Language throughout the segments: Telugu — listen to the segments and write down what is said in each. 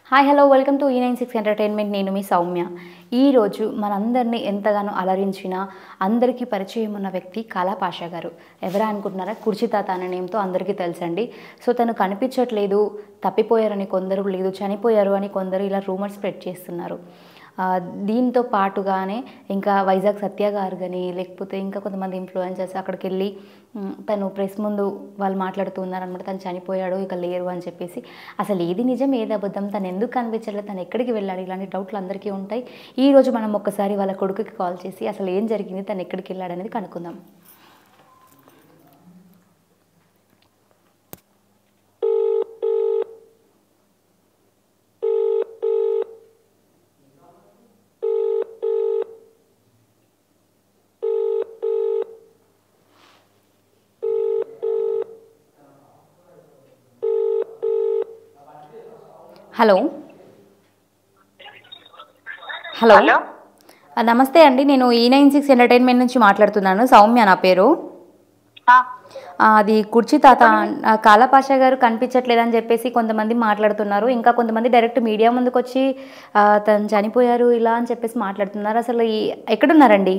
హాయ్ హలో వెల్కమ్ టు ఈ నైన్ సిక్స్ ఎంటర్టైన్మెంట్ నేను మీ సౌమ్య ఈరోజు మనందరినీ ఎంతగానో అలరించిన అందరికీ పరిచయం ఉన్న వ్యక్తి కాలా పాషా గారు ఎవరా అనుకుంటున్నారా కుర్చితాత అనే నేమ్తో అందరికీ తెలుసండి సో తను కనిపించట్లేదు తప్పిపోయారని కొందరు లేదు చనిపోయారు అని కొందరు ఇలా రూమర్స్ స్ప్రెడ్ చేస్తున్నారు ఆ, దీంతో పాటుగానే ఇంకా వైజాగ్ సత్య గారు కానీ లేకపోతే ఇంకా కొంతమంది ఇన్ఫ్లుయెన్సర్స్ అక్కడికి వెళ్ళి మ్, తను ప్రెస్ ముందు వాళ్ళు మాట్లాడుతూ ఉన్నారనమాట తను చనిపోయాడు ఇక లేరు అని చెప్పేసి అసలు ఏది నిజం ఏది అబద్ధం తను ఎందుకు కనిపించలేదు తను ఎక్కడికి వెళ్ళాడు ఇలాంటి డౌట్లు అందరికీ ఉంటాయి ఈ రోజు మనం ఒక్కసారి వాళ్ళ కొడుకుకి కాల్ చేసి అసలు ఏం జరిగింది తను ఎక్కడికి వెళ్ళాడు అనేది కనుక్కుందాం హలో హలో హలో ఆ, నమస్తే అండి నేను ఈ నైన్ సిక్స్ ఎంటర్టైన్మెంట్ నుంచి మాట్లాడుతున్నాను సౌమ్య నా పేరు ఆ, ఆ, అది కుర్చీ తాత ఆ, కాలాపాషా గారు కనిపించట్లేదని చెప్పేసి కొంతమంది మాట్లాడుతున్నారు ఇంకా కొంతమంది డైరెక్ట్ మీడియా ముందుకు వచ్చి ఆ, తను చనిపోయారు ఇలా అని చెప్పేసి మాట్లాడుతున్నారు అసలు ఈ ఎక్కడున్నారండి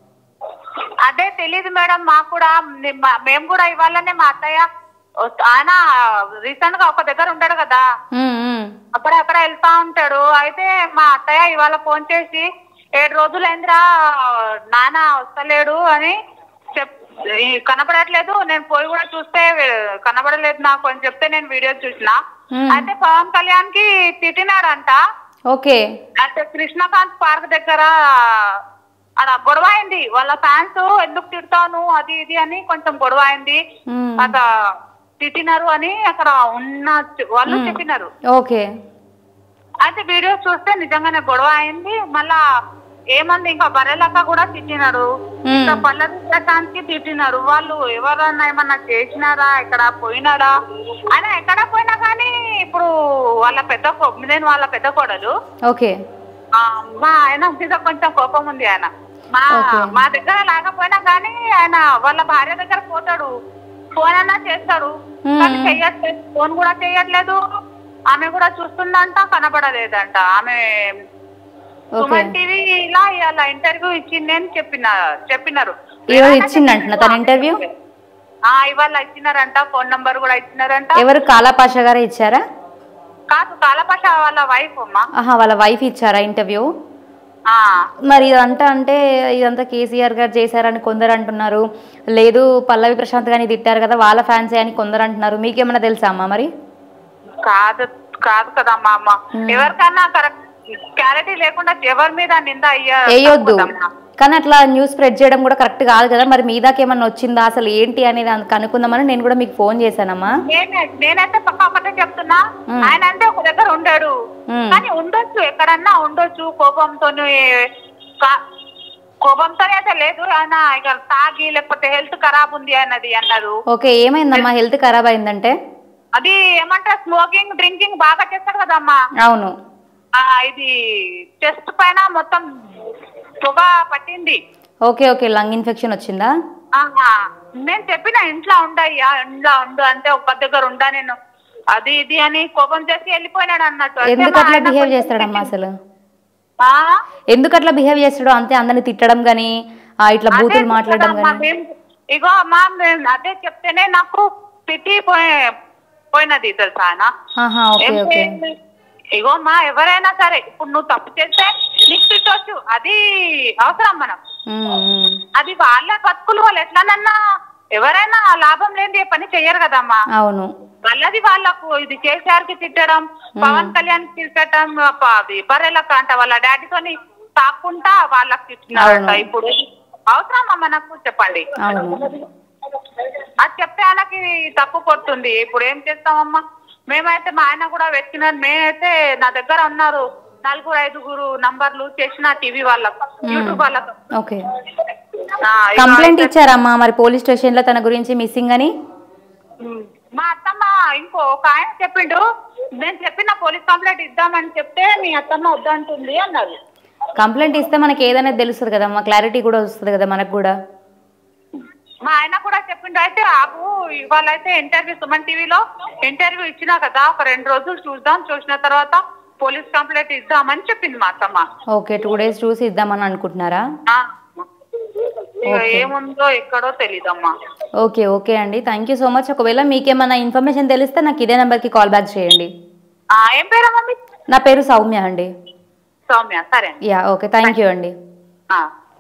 అదే తెలీదు మేడం మాకు కూడా నే- మా- మేము కూడా ఇవాళనే మా అత్తయ్య వస్తు- ఆయన రీసెంట్ గా ఒక దగ్గర ఉంటాడు కదా ఉమ్, ఉమ్. అక్కడ అక్కడ వెళ్తా ఉంటాడు అయితే మా అత్తయ్య ఇవాళ ఫోన్ చేసి ఏడు రోజులైందిరా నాన్న వస్తలేడు అని చెప్ ఈ కనపడట్లేదు నేను పోయి కూడా చూస్తే వే- కనపడలేదు నాకు అని చెప్తే నేను వీడియో చూసిన Hmm. అయితే పవన్ కళ్యాణ్ కి తిట్టినాడంట ఓకే అంటే కృష్ణకాంత్ పార్క్ దగ్గర అక్కడ గొడవ అయింది వాళ్ళ ఫ్యాన్స్ ఎందుకు తిడతాను అది ఇది అని కొంచెం గొడవ అయింది ఉమ్, అక్కడ తిట్టినారు అని అక్కడ ఉన్న చె- వాళ్ళు చెప్పినారు ఓకే అయితే వీడియో చూస్తే నిజంగానే గొడవ అయింది మళ్ళా ఏమంది ఇంకా బర్రెలక్క కూడా తిట్టినారు ఉమ్, ఇంకా పల్లవి ప్రశాంత్ కి తిట్టినారు వాళ్ళు ఎవరన్నా ఏమన్నా చేసినారా ఇక్కడ పోయినారా ఆయన ఎక్కడ పోయినా కానీ ఇప్పుడు వాళ్ళ పెద్ద కో- నేను వాళ్ళ పెద్ద కోడలు ఓకే ఆ, మా ఆయన మీద కొంచెం కోపం ఉంది ఆయన మా Okay. మా దగ్గర లేకపోయినా కానీ ఆయన వాళ్ళ భార్య దగ్గర పోతాడు ఫోన్ అన్నా చేస్తాడు Hmm. కానీ చెయ్యట్లేదు ఫోన్ కూడా చెయ్యట్లేదు ఆమె కూడా చూస్తుందంట కనబడలేదంట ఆమె ఓకే సుమన్ టీవీ ఇలా ఇవాళ ఇంటర్వ్యూ ఇచ్చింది అని చెప్పిన చెప్పినారు ఈరోజు ఇచ్చిందంటనా తన ఇంటర్వ్యూ ఆ ఇవాళ ఇచ్చినారంట ఫోన్ నంబర్ కూడా ఇచ్చినారంట ఎవరు కాలాపాషా గారే ఇచ్చారా కాదు కాలపష వాళ్ళ వైఫ్ అమ్మా ఆహా వాళ్ళ వైఫ్ ఇచ్చారా ఇంటర్వ్యూ ఆ మరి ఇదంతా అంటే ఇదంతా కేసీఆర్ గారు చేశారని కొందరు అంటున్నారు లేదు పల్లవి ప్రశాంత్ గారిని తిట్టారు కదా వాళ్ళ ఫ్యాన్సే అని కొందరు అంటున్నారు మీకేమైనా తెలుసా అమ్మా మరి కాదు కాదు కదమ్మా అమ్మ ఎవరికన్నా కరెక్ట్ క్లారిటీ లేకుండా ఎవరి మీద నింద అయ్యా వేయొద్దు తప్పదమ్మా. కానీ అట్లా న్యూస్ స్ప్రెడ్ చేయడం కూడా కరెక్ట్ కాదు కదా మరి మీ దాకా ఏమన్నా వచ్చిందా అసలు ఏంటి అనేది అంత కనుక్కుందామని నేను కూడా మీకు ఫోన్ చేశానమ్మా నేనే నేనైతే పక్క ఒకటే చెప్తున్నా మ్. ఆయన అంటే ఒక దగ్గర ఉండాడు మ్. కానీ ఉండొచ్చు ఎక్కడన్నా ఉండొచ్చు కోపంతో కోపంతోనే అయితే లేదు ఆయన ఇక తాగి లేకపోతే హెల్త్ ఖరాబ్ ఉంది అన్నది అన్నారు ఓకే ఏమైందమ్మా హెల్త్ ఖరాబ్ అయిందంటే అది ఏమంటారు స్మోకింగ్ డ్రింకింగ్ బాగా చేస్తారు కదమ్మా అవును ఆ, ఇది చెస్ట్ పైన మొత్తం పొగ పట్టింది ఓకే ఓకే లంగ్ ఇన్ఫెక్షన్ వచ్చిందా ఆహా. నేను చెప్పిన ఇంట్లో ఉండయ్యా ఇంట్లో ఉండు అంటే ఒక దగ్గర ఉండా నేను అది ఇది అని కోపం చేసి వెళ్ళిపోయినాడు అన్నట్టు అంటే ఎందుకు మా అట్లా ఆయన బిహేవ్ కొంచెం చేస్తాడమ్మా అసలు ఆ? ఎందుకు అట్లా బిహేవ్ చేస్తాడో అంతే అందరిని తిట్టడం కానీ ఇట్లా అదే బూతులు మాట్లాడడం కదమ్మా, కానీ మేము- ఇగో అమ్మా మేము అదే చెప్తేనే నాకు తిట్టి పోయి పోయినది తెలుసా ఆయన ఆహా ఓకే ఏం ఓకే చేయండి? ఇగో మా ఎవరైనా సరే ఇప్పుడు నువ్వు తప్పు చేస్తే నీకు తిట్టొచ్చు అది అవసరం మనం ఉమ్, ఉమ్. అది వాళ్ళ బతుకులు వాళ్ళు ఎట్లానన్నా ఎవరైనా లాభం లేని ఏ పని చెయ్యరు కదమ్మా అవును వాళ్ళది వాళ్ళకు ఇది కేసీఆర్ కి తిట్టడం పవన్ కళ్యాణ్ కి తిట్టడం ప- అది బర్రెలకు అంట వాళ్ళ డాడీతోని తాకుంటా వాళ్ళకి తిట్టినారంట అవును. ఇప్పుడు అవసరమా మనకు చెప్పండి అవును అది చెప్తే ఆయనకి తప్పు కొడుతుంది ఇప్పుడు ఏం చేస్తామమ్మా మేమైతే మా ఆయన కూడా వెతికినారు మేమైతే నా దగ్గర ఉన్నారు నలుగురు ఐదుగురు నంబర్లు చేసిన టీవీ వాళ్ళకు యూట్యూబ్ వాళ్ళకు ఓకే ఆ, ఇక కంప్లైంట్ అయితే- ఇచ్చారమ్మా మరి పోలీస్ స్టేషన్ లో తన గురించి మిస్సింగ్ అని ఉమ్. మా అత్తమ్మ ఇంకో ఒక ఆయన చెప్పిండు నేను చెప్పిన పోలీస్ కంప్లైంట్ ఇద్దామని చెప్తే మీ అత్తమ్మ వద్దంటుంది అన్నారు కంప్లైంట్ ఇస్తే మనకి ఏదైనా తెలుస్తుంది కదమ్మా క్లారిటీ కూడా వస్తుంది కదా మనకు కూడా మా ఆయన కూడా చెప్పిండు అయితే ఆగు ఇవాళ అయితే ఇంటర్వ్యూ సుమన్ టీవీలో ఇంటర్వ్యూ ఇచ్చినా కదా ఒక రెండు రోజులు చూద్దాం చూసిన తర్వాత పోలీస్ కంప్లైంట్ ఇద్దామని చెప్పింది మా అత్తమ్మ ఓకే టూ డేస్ చూసి ఇద్దామని అనుకుంటున్నారా ఆ, ఇక Okay. ఏముందో ఎక్కడో తెలీదమ్మా ఓకే ఓకే అండి థ్యాంక్ యూ సో మచ్ ఒకవేళ మీకేమైనా ఇన్ఫర్మేషన్ తెలిస్తే నాకు ఇదే నెంబర్కి కాల్ బ్యాక్ చేయండి ఆ, ఏం పేరమ్మా మీ నా పేరు సౌమ్య అండి సౌమ్య సరే అండి యా ఓకే థ్యాంక్ యూ అండి ఆ.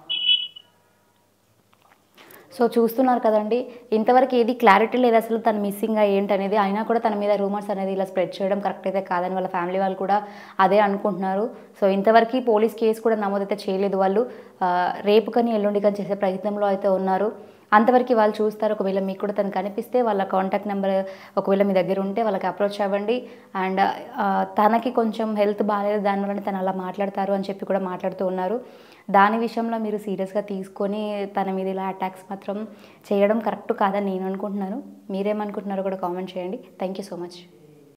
సో చూస్తున్నారు కదండి ఇంతవరకు ఏది క్లారిటీ లేదు అసలు తను మిస్సింగ్ ఏంటి అనేది అయినా కూడా తన మీద రూమర్స్ అనేది ఇలా స్ప్రెడ్ చేయడం కరెక్ట్ అయితే కాదని వాళ్ళ ఫ్యామిలీ వాళ్ళు కూడా అదే అనుకుంటున్నారు సో ఇంతవరకు పోలీస్ కేసు కూడా నమోదైతే చేయలేదు వాళ్ళు ఆ, రేపు కానీ ఎల్లుండి కానీ చేసే ప్రయత్నంలో అయితే ఉన్నారు అంతవరకు వాళ్ళు చూస్తారు ఒకవేళ మీకు కూడా తను కనిపిస్తే వాళ్ళ కాంటాక్ట్ నెంబర్ ఒకవేళ మీ దగ్గర ఉంటే వాళ్ళకి అప్రోచ్ అవ్వండి అండ్ తనకి కొంచెం హెల్త్ బాగాలేదు దానివల్ల తను అలా మాట్లాడతారు అని చెప్పి కూడా మాట్లాడుతూ ఉన్నారు దాని విషయంలో మీరు సీరియస్గా తీసుకొని తన మీద ఇలా అటాక్స్ మాత్రం చేయడం కరెక్ట్ కాదని నేను అనుకుంటున్నాను మీరేమనుకుంటున్నారో కూడా కామెంట్ చేయండి థ్యాంక్ యూ సో మచ్